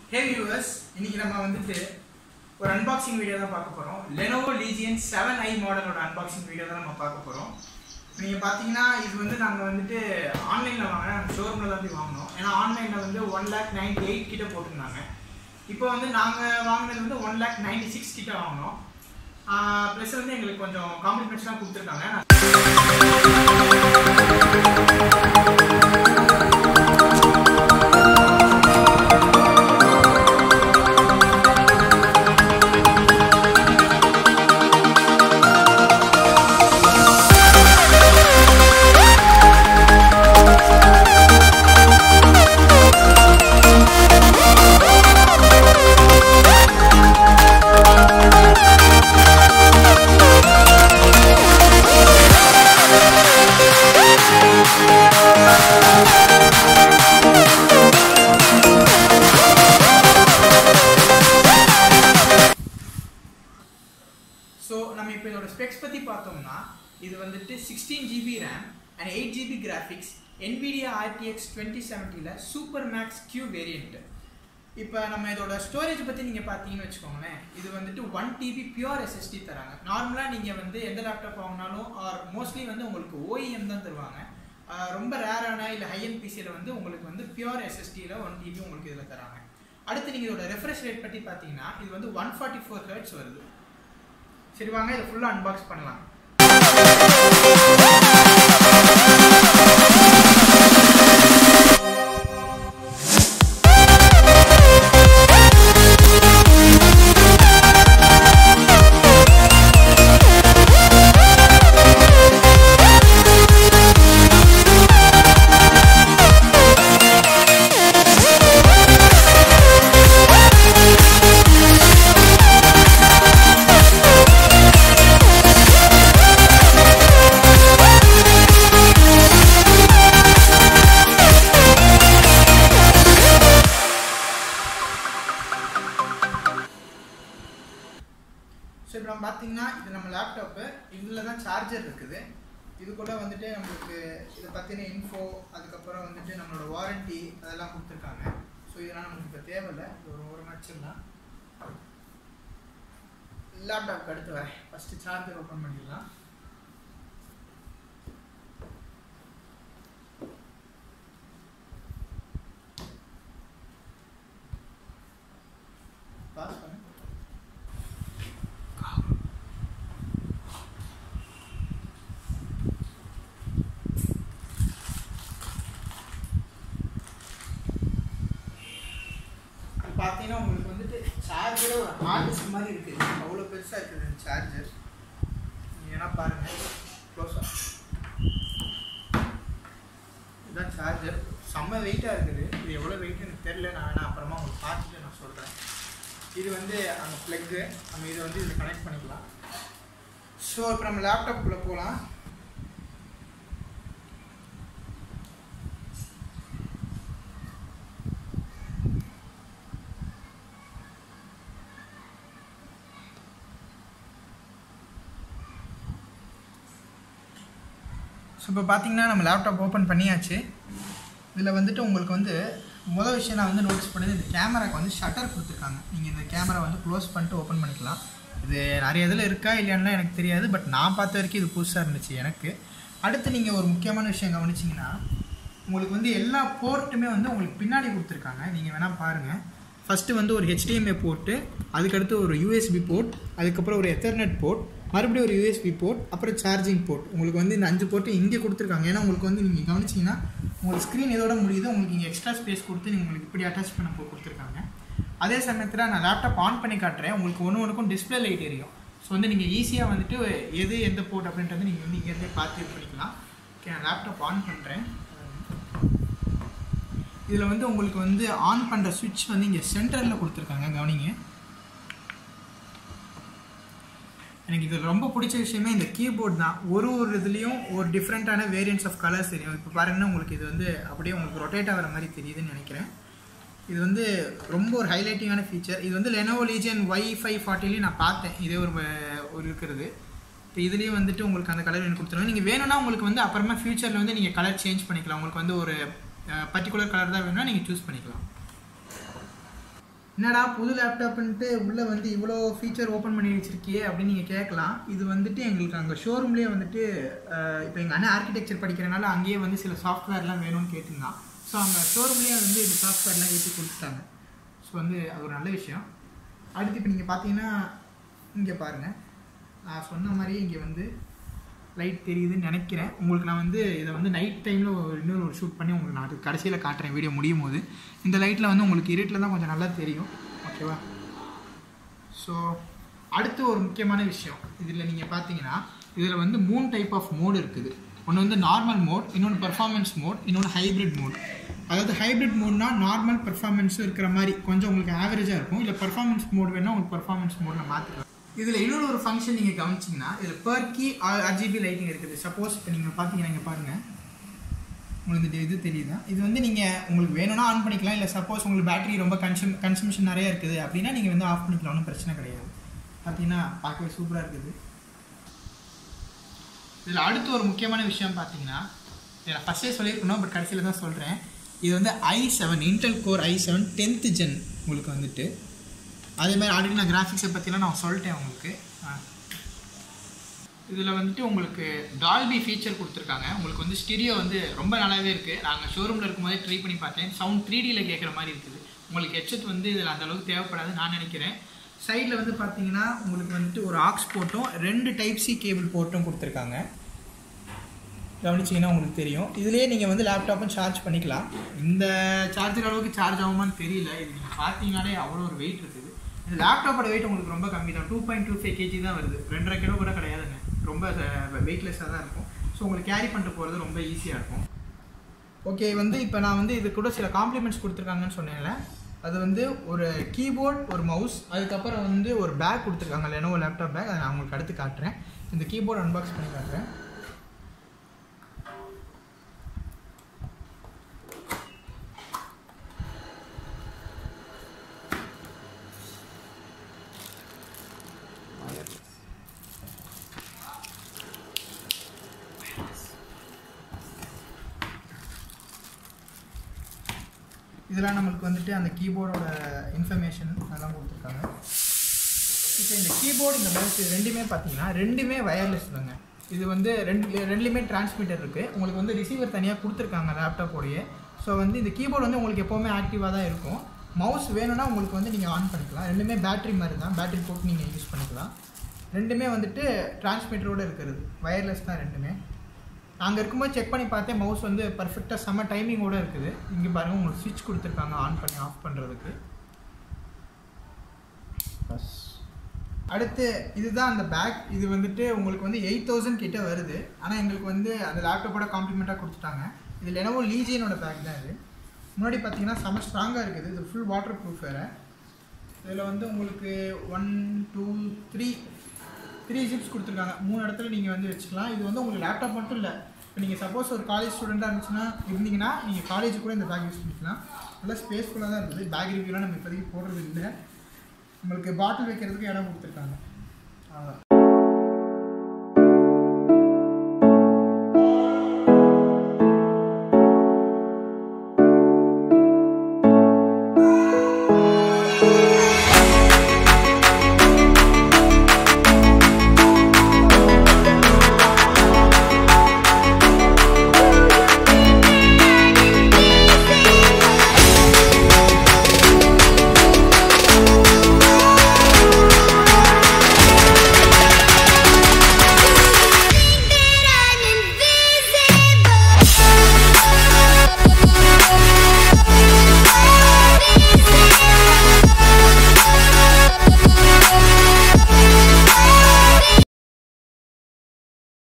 ஹே viewers இன்னைக்கு நம்ம வந்துட்டு ஒரு அன்பாக்சிங் வீடியோ தான் பார்க்க போகிறோம் லெனோவோ லீஜியன் செவன் ஐ மாடலோட அன்பாக்சிங் வீடியோ தான் நம்ம பார்க்க போகிறோம் நீங்கள் பார்த்தீங்கன்னா இது வந்து நாங்கள் வந்துட்டு ஆன்லைனில் வாங்கினோம் நாங்கள் ஷோரூமில் தான் போய் வாங்கினோம் ஏன்னா ஆன்லைனில் வந்து ஒன் லேக் நைன்டி எயிட் கிட்ட போட்டிருந்தாங்க இப்போ வந்து நாங்கள் வாங்கினது வந்து ஒன் லேக் நைன்டி சிக்ஸ் கிட்ட வாங்கினோம் ப்ளஸ் வந்து எங்களுக்கு கொஞ்சம் காம்ப்ளிமெண்ட்ஸ்லாம் கொடுத்துருக்காங்க ஸோ நம்ம இப்போ இதோட ஸ்பெக்ஸ் பற்றி பார்த்தோம்னா இது வந்துட்டு sixteen GB RAM and eight GB graphics NVIDIA RTX twenty செவன்ட்டியில் சூப்பர் மேக்ஸ் கியூ வேரியண்ட் இப்போ நம்ம இதோட ஸ்டோரேஜ் பற்றி நீங்கள் பார்த்தீங்கன்னு வச்சுக்கோங்களேன் இது வந்துட்டு ஒன் டிபி பியூர் எஸ்எஸ்டி தராங்க நார்மலாக நீங்கள் வந்து எந்த லேப்டாப் வாங்கினாலும் ஆர் மோஸ்ட்லி வந்து உங்களுக்கு ஓஇஎம் தான் தருவாங்க ஆஹ் ரொம்ப ரேரான இல்லை ஹைஎன் பிசியில் வந்து உங்களுக்கு வந்து பியூர் எஸ்எஸ்டியில் ஒன் டிபி உங்களுக்கு இதில் தராங்க அடுத்து நீங்கள் இதோட ரெஃப்ரெஷ் ரேட் பற்றி பார்த்தீங்கன்னா இது வந்து ஒன் ஃபார்ட்டி ஃபோர் ஹெர்ட்ஸ் வருது சரி வாங்க இதை ஃபுல்லாக அன்பாக்ஸ் பண்ணலாம் ஸோ இப்போ நம்ம பார்த்தீங்கன்னா இது நம்ம லேப்டாப்பு இதில் தான் சார்ஜர் இருக்குது இது கூட வந்துட்டு நம்மளுக்கு இதை பற்றின இன்ஃபோ அதுக்கப்புறம் வந்துட்டு நம்மளோட வாரண்டி அதெல்லாம் கொடுத்துருக்காங்க ஸோ இதெல்லாம் நமக்கு இப்போ தேவையில்லை இது ஒரு ஒரு வச்சிடலாம் லேப்டாப்க்கு அடுத்து வரேன் ஃபஸ்ட்டு சார்ஜர் ஓப்பன் பண்ணிடலாம் பாஸ் பண்ணு இது பார்த்தீங்கன்னா உங்களுக்கு வந்துட்டு சார்ஜரே ஒரு ஹார்ட் டிஸ்க் மாதிரி இருக்குது அவ்வளோ பெருசாக இருக்குது இந்த சார்ஜர் நீங்கள் வேணா பாருங்கள் க்ளோஸாக இதுதான் சார்ஜர் செம்ம வெயிட்டாக இருக்குது இது எவ்வளோ வெயிட் எனக்கு தெரில நான் வேணா அப்புறமா உங்களுக்கு பார்த்துட்டு நான் சொல்கிறேன் இது வந்து அந்த ப்ளக்கு நம்ம இதை வந்து இதில் கனெக்ட் பண்ணிக்கலாம் ஸோ இப்போ நம்ம லேப்டாப்புக்குள்ளே போகலாம் ஸோ இப்போ பார்த்தீங்கன்னா நம்ம லேப்டாப் ஓப்பன் பண்ணியாச்சு இதில் வந்துட்டு உங்களுக்கு வந்து முதல் விஷயம் நான் வந்து நோட்டீஸ் பண்ணது இந்த கேமராக்கு வந்து ஷட்டர் கொடுத்துருக்காங்க நீங்கள் இந்த கேமரா வந்து க்ளோஸ் பண்ணிட்டு ஓப்பன் பண்ணிக்கலாம் இது நிறைய இதில் இருக்கா இல்லையான்னு எனக்கு தெரியாது பட் நான் பார்த்த வரைக்கும் இது புதுசாக இருந்துச்சு எனக்கு அடுத்து நீங்கள் ஒரு முக்கியமான விஷயம் கவனிச்சிங்கன்னா உங்களுக்கு வந்து எல்லா போர்ட்டுமே வந்து உங்களுக்கு பின்னாடி கொடுத்துருக்காங்க நீங்கள் வேணால் பாருங்கள் ஃபஸ்ட்டு வந்து ஒரு HDMI போர்ட்டு அதுக்கடுத்து ஒரு யூஎஸ்பி போர்ட் அதுக்கப்புறம் ஒரு எத்தர்நெட் போர்ட் மறுபடியும் ஒரு யூஎஸ்பி போர்ட் அப்புறம் சார்ஜிங் போர்ட் உங்களுக்கு வந்து இந்த அஞ்சு போர்ட்டு இங்கே கொடுத்துருக்காங்க ஏன்னா உங்களுக்கு வந்து நீங்கள் கவனிச்சிங்கன்னா உங்களுக்கு ஸ்க்ரீன் இதோட முடியுது உங்களுக்கு இங்கே எக்ஸ்ட்ரா ஸ்பேஸ் கொடுத்து நீங்கள் உங்களுக்கு இப்படி அட்டாச் பண்ண போ கொடுத்துருக்காங்க அதே சமயத்தில் நான் லேப்டாப் ஆன் பண்ணி காட்டுறேன் உங்களுக்கு ஒன்று ஒன்றுக்கும் டிஸ்பிளே லைட் எரியும் ஸோ வந்து நீங்கள் ஈஸியாக வந்துட்டு எது எந்த போர்ட் அப்படின்றது நீங்கள் வந்து இங்கேருந்தே பார்த்து இது பண்ணிக்கலாம் ஓகே நான் லேப்டாப் ஆன் பண்ணுறேன் இதில் வந்து உங்களுக்கு வந்து ஆன் பண்ணுற சுவிட்ச் வந்து இங்கே சென்டரில் கொடுத்துருக்காங்க கவனிங்க எனக்கு இது ரொம்ப பிடிச்ச விஷயமே இந்த கீபோர்ட் தான் ஒரு ஒரு இதுலேயும் ஒரு டிஃப்ரெண்ட்டான வேரியன்ட்ஸ் ஆஃப் கலர்ஸ் தெரியும் இப்போ பாருங்கன்னா உங்களுக்கு இது வந்து அப்படியே உங்களுக்கு ரொட்டேட் ஆகிற மாதிரி தெரியுதுன்னு நினைக்கிறேன் இது வந்து ரொம்ப ஒரு ஹைலைட்டிங்கான ஃபீச்சர் இது வந்து லெனோவோ லீஜியன் ஒய் ஃபைவ் ஃபார்ட்டிலையும் நான் பார்த்தேன் இதே ஒரு வ- ஒரு இருக்கிறது இப்போ இதுலேயும் வந்துட்டு உங்களுக்கு அந்த கலர் வேணும் கொடுத்துருவாங்க நீங்கள் வேணும்னா உங்களுக்கு வந்து அப்புறமா ஃபியூச்சரில் வந்து நீங்கள் கலர் சேஞ்ச் பண்ணிக்கலாம் உங்களுக்கு வந்து ஒரு பர்டிகுலர் கலர் தான் வேணும்னா நீங்கள் சூஸ் பண்ணிக்கலாம் என்னடா புது லேப்டாப்ன்ட்டு உள்ளே வந்து இவ்வளோ ஃபீச்சர் ஓப்பன் பண்ணி வச்சிருக்கியே அப்படின்னு நீங்கள் கேட்கலாம் இது வந்துட்டு எங்களுக்கு அங்கே ஷோரூம்லேயே வந்துட்டு இப்போ எங்கள் அண்ணன் ஆர்கிடெக்சர் படிக்கிறனால அங்கேயே வந்து சில சாஃப்ட்வேர்லாம் வேணும்னு கேட்டிருந்தான் ஸோ அங்கே ஷோரூம்லேயே வந்து இந்த சாஃப்ட்வேர்லாம் ஏற்றி கொடுத்துட்டாங்க ஸோ வந்து அது ஒரு நல்ல விஷயம் அடுத்து இப்போ நீங்கள் பார்த்தீங்கன்னா இங்கே பாருங்கள் நான் சொன்ன மாதிரியே இங்கே வந்து லைட் தெரியுதுன்னு நினைக்கிறேன் உங்களுக்கு நான் வந்து இதை வந்து நைட் டைமில் இன்னொரு ஒரு ஷூட் பண்ணி உங்களுக்கு நான் அது கடைசியில் காட்டுறேன் வீடியோ முடியும் போது இந்த லைட்டில் வந்து உங்களுக்கு இருட்டில் தான் கொஞ்சம் நல்லா தெரியும் ஓகேவா ஸோ அடுத்து ஒரு முக்கியமான விஷயம் இதில் நீங்கள் பார்த்தீங்கன்னா இதில் வந்து மூணு டைப் ஆஃப் மோடு இருக்குது ஒன்று வந்து நார்மல் மோட் இன்னொன்று பெர்ஃபார்மன்ஸ் மோட் இன்னொன்று ஹைப்ரிட் மோட் அதாவது ஹைப்ரிட் மோட்னா நார்மல் பெர்ஃபார்மன்ஸும் இருக்கிற மாதிரி கொஞ்சம் உங்களுக்கு ஆவரேஜாக இருக்கும் இல்லை பெர்ஃபார்மன்ஸ் மோட் வேணால் உங்களுக்கு பெர்ஃபார்மன்ஸ் மோடில் மாற்றிக்கலாம் இதில் இன்னொரு ஒரு ஃபங்க்ஷன் நீங்கள் கவனிச்சிங்கன்னா இதில் per key ஆர்ஜிபி லைட்டிங் இருக்குது சப்போஸ் இப்போ நீங்கள் பார்த்தீங்கன்னா இங்கே பாருங்கள் உங்களுக்கு இந்த இது தெரியுதா இது வந்து நீங்கள் உங்களுக்கு வேணும்னா ஆன் பண்ணிக்கலாம் இல்லை சப்போஸ் உங்களுக்கு பேட்டரி ரொம்ப கன்சூம் கன்சம்ஷன் நிறைய இருக்குது அப்படின்னா நீங்கள் வந்து ஆஃப் பண்ணிக்கலாம் ஒன்றும் பிரச்சனை கிடையாது பார்த்தீங்கன்னா பார்க்கவே சூப்பராக இருக்குது இதில் அடுத்து ஒரு முக்கியமான விஷயம் பார்த்தீங்கன்னா இதை ஃபஸ்ட்டே சொல்லியிருக்கணும் பட் கடைசியில் தான் சொல்கிறேன் இது வந்து I seven Intel core I seven tenth gen உங்களுக்கு வந்துட்டு அதே மாதிரி ஆல்ரெடி நான் கிராஃபிக்ஸை பற்றிலாம் நான் சொல்லிட்டேன் உங்களுக்கு இதில் வந்துட்டு உங்களுக்கு டால்பி ஃபீச்சர் கொடுத்துருக்காங்க உங்களுக்கு வந்து ஸ்டீரியோ வந்து ரொம்ப நல்லாவே இருக்குது நாங்கள் ஷோரூமில் இருக்கும்போதே ட்ரை பண்ணி பார்த்தேன் சவுண்ட் த்ரீ டியில் கேட்குற மாதிரி இருக்குது உங்களுக்கு ஹெட்செட் வந்து இதில் அந்த அளவுக்கு தேவைப்படாது நான் நினைக்கிறேன் சைடில் வந்து பார்த்தீங்கன்னா உங்களுக்கு வந்துட்டு ஒரு ஆக்ஸ் போட்டும் ரெண்டு டைப் சி கேபிள் போட்டும் கொடுத்துருக்காங்க கவனிச்சிங்கன்னா உங்களுக்கு தெரியும் இதுலேயே நீங்கள் வந்து லேப்டாப்பும் சார்ஜ் பண்ணிக்கலாம் இந்த சார்ஜர் அளவுக்கு சார்ஜ் ஆகுமான்னு தெரியல இது நீங்கள் பார்த்தீங்கனாலே அவ்வளோ ஒரு வெயிட் இருக்குது இந்த லேப்டாப்போட வெயிட் உங்களுக்கு ரொம்ப கம்மி தான் two point two five KG தான் வருது ரெண்டரை கிலோ கூட கிடையாதுங்க ரொம்ப வெயிட்லெஸ்ஸாக தான் இருக்கும் ஸோ உங்களுக்கு கேரி பண்ணிட்டு போகிறது ரொம்ப ஈஸியாக இருக்கும் ஓகே வந்து இப்போ நான் வந்து இது கூட சில காம்ப்ளிமெண்ட்ஸ் கொடுத்துருக்காங்கன்னு சொன்னேன்ல அது வந்து ஒரு கீபோர்ட் ஒரு மவுஸ் அதுக்கப்புறம் வந்து ஒரு பேக் கொடுத்துருக்காங்க லெனோவோ லேப்டாப் பேக் அதை நான் உங்களுக்கு அடுத்து காட்டுறேன் இந்த கீபோர்ட் அன்பாக்ஸ் பண்ணி காட்டுறேன் இதெல்லாம் நம்மளுக்கு வந்துட்டு அந்த கீபோர்டோட இன்ஃபர்மேஷன் அதெல்லாம் கொடுத்துருக்காங்க இப்போ இந்த கீபோர்டு இந்த மவுஸ் இது ரெண்டுமே பார்த்தீங்கன்னா ரெண்டுமே வயர்லெஸ் தாங்க இது வந்து ரெண்டு ரெண்டுலேயுமே டிரான்ஸ்மிட்டர் இருக்குது உங்களுக்கு வந்து ரிசீவர் தனியாக கொடுத்துருக்காங்க லேப்டாப்போடையே ஸோ வந்து இந்த கீபோர்டு வந்து உங்களுக்கு எப்போவுமே ஆக்டிவாக தான் இருக்கும் மவுஸ் வேணும்னா உங்களுக்கு வந்து நீங்கள் ஆன் பண்ணிக்கலாம் ரெண்டுமே பேட்டரி மாதிரி தான் பேட்டரி போட்டு நீங்கள் யூஸ் பண்ணிக்கலாம் ரெண்டுமே வந்துட்டு டிரான்ஸ்மிட்டரோடு இருக்கிறது வயர்லெஸ் தான் ரெண்டுமே நாங்கள் இருக்கும்போது செக் பண்ணி பார்த்தேன் மவுஸ் வந்து பர்ஃபெக்டாக செம்ம டைமிங்கோடு இருக்குது இங்கே பாருங்கள் உங்களுக்கு ஸ்விட்ச் கொடுத்துருக்காங்க ஆன் பண்ணி ஆஃப் பண்ணுறதுக்கு பஸ் அடுத்து இதுதான் அந்த பேக் இது வந்துட்டு உங்களுக்கு வந்து எயிட் தௌசண்ட் கிட்ட வருது ஆனால் எங்களுக்கு வந்து அந்த லேப்டாப்போட காம்ப்ளிமெண்ட்டாக கொடுத்துட்டாங்க இது லெனவோ லீஜியனோட பேக் தான் இது முன்னாடி பார்த்தீங்கன்னா செம்ம ஸ்ட்ராங்காக இருக்குது இது ஃபுல் வாட்டர் ப்ரூஃப் வேறு இதில் வந்து உங்களுக்கு one two three three zips கொடுத்துருக்காங்க மூணு இடத்துல நீங்கள் வந்து வச்சுக்கலாம் இது வந்து உங்களுக்கு லேப்டாப் மட்டும் இல்லை இப்போ நீங்கள் சப்போஸ் ஒரு காலேஜ் ஸ்டூடெண்ட்டாக இருந்துச்சுன்னா இருந்தீங்கன்னா நீங்கள் காலேஜ் கூட இந்த பேக் யூஸ் பண்ணிக்கலாம் நல்லா ஸ்பேஸ்ஃபுல்லாக தான் இருக்குது பேக் ரிவ்யூலாம் நம்ம இப்போதைக்கு போடுறது இல்லை நம்மளுக்கு பாட்டில் வைக்கிறதுக்கு இடம் கொடுத்துருக்காங்க அவ்வளோதான்